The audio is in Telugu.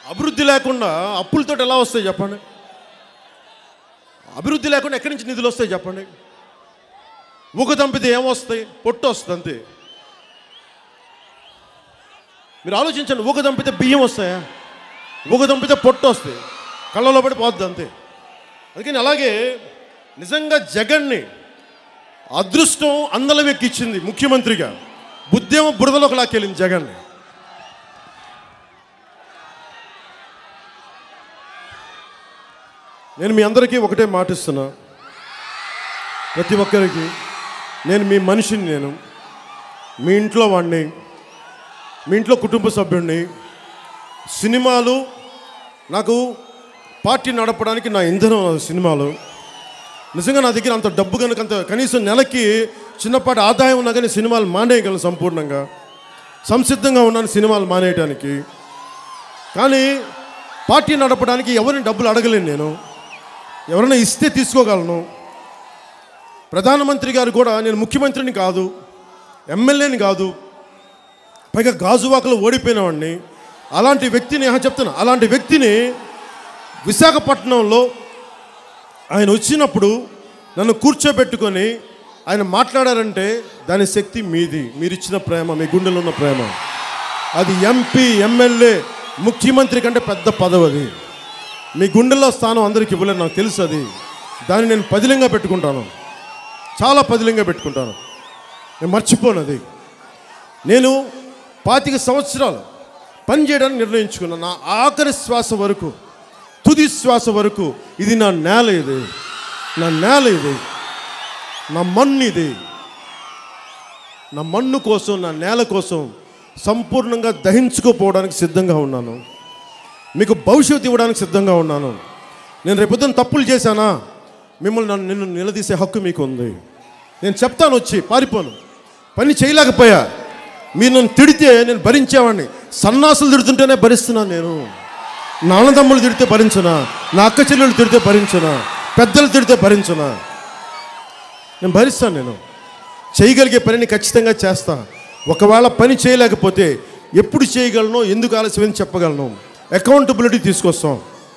అభివృద్ధి లేకుండా అప్పులతో ఎలా వస్తాయి చెప్పండి అభివృద్ధి లేకుండా ఎక్కడి నుంచి నిధులు వస్తాయి చెప్పండి ఊక దంపితే ఏమొస్తాయి పొట్టు వస్తుంది అంతే మీరు ఆలోచించండి ఊక దంపితే బియ్యం వస్తాయా ఊక దంపితే పొట్టు వస్తాయి కళ్ళలో పడి పోద్ది అంతే అందుకని అలాగే నిజంగా జగన్ని అదృష్టం అందలం ఎక్కిచ్చింది ముఖ్యమంత్రిగా బుద్ధేమో బురదలోకి లాక్కెళ్ళింది జగన్ని నేను మీ అందరికీ ఒకటే మాటిస్తున్నా ప్రతి ఒక్కరికి నేను మీ మనిషిని నేను మీ ఇంట్లో వాడిని మీ ఇంట్లో కుటుంబ సభ్యుడిని సినిమాలు నాకు పార్టీ నడపడానికి నా ఇంధనం ఆ సినిమాలు నిజంగా నా దగ్గర అంత డబ్బు కనుక అంత కనీసం నెలకి చిన్నపాటి ఆదాయం ఉన్నా కానీ సినిమాలు మానేయగలను సంపూర్ణంగా సంసిద్ధంగా ఉన్నాను సినిమాలు మానేయటానికి కానీ పార్టీ నడపడానికి ఎవరిని డబ్బులు అడగలేను నేను ఎవరైనా ఇస్తే తీసుకోగలను ప్రధానమంత్రి గారు కూడా నేను ముఖ్యమంత్రిని కాదు ఎమ్మెల్యేని కాదు పైగా గాజువాకలో ఓడిపోయినవాడిని అలాంటి వ్యక్తిని ఆహా, చెప్తున్నా అలాంటి వ్యక్తిని విశాఖపట్నంలో ఆయన వచ్చినప్పుడు నన్ను కూర్చోబెట్టుకొని ఆయన మాట్లాడారంటే దాని శక్తి మీది మీరు ఇచ్చిన ప్రేమ మీ గుండెలో ఉన్న ప్రేమ అది ఎంపీ ఎమ్మెల్యే ముఖ్యమంత్రి కంటే పెద్ద పదవి అది మీ గుండెల్లో స్థానం అందరికి ఇవ్వలేదు నాకు తెలుసు అది దాన్ని నేను పదిలంగా పెట్టుకుంటాను చాలా పదిలంగా పెట్టుకుంటాను నేను మర్చిపోను అది నేను పాతిక సంవత్సరాలు పని చేయడానికి నిర్ణయించుకున్నాను నా ఆఖరి శ్వాస వరకు తుది శ్వాస వరకు ఇది నా నేల ఇది నా నేల ఇది నా మన్ను ఇది నా మన్ను కోసం నా నేల కోసం సంపూర్ణంగా దహించుకోపోవడానికి సిద్ధంగా ఉన్నాను మీకు భవిష్యత్తు ఇవ్వడానికి సిద్ధంగా ఉన్నాను నేను రేపొద్దున తప్పులు చేశానా మిమ్మల్ని నన్ను నిన్ను నిలదీసే హక్కు మీకు ఉంది నేను చెప్తాను వచ్చి పారిపోను పని చేయలేకపోయా మీరు నన్ను తిడితే నేను భరించేవాడిని సన్నాసులు తిడుతుంటేనే భరిస్తున్నాను నేను నా అన్నదమ్ములు తిడితే భరించనా నా అక్క చెల్లెలు తిడితే భరించనా పెద్దలు తిడితే భరించనా నేను భరిస్తాను నేను చేయగలిగే పనిని ఖచ్చితంగా చేస్తా ఒకవేళ పని చేయలేకపోతే ఎప్పుడు చేయగలను ఎందుకు ఆలస్యమని చెప్పగలను అకౌంటబిలిటీ తీసుకొస్తాం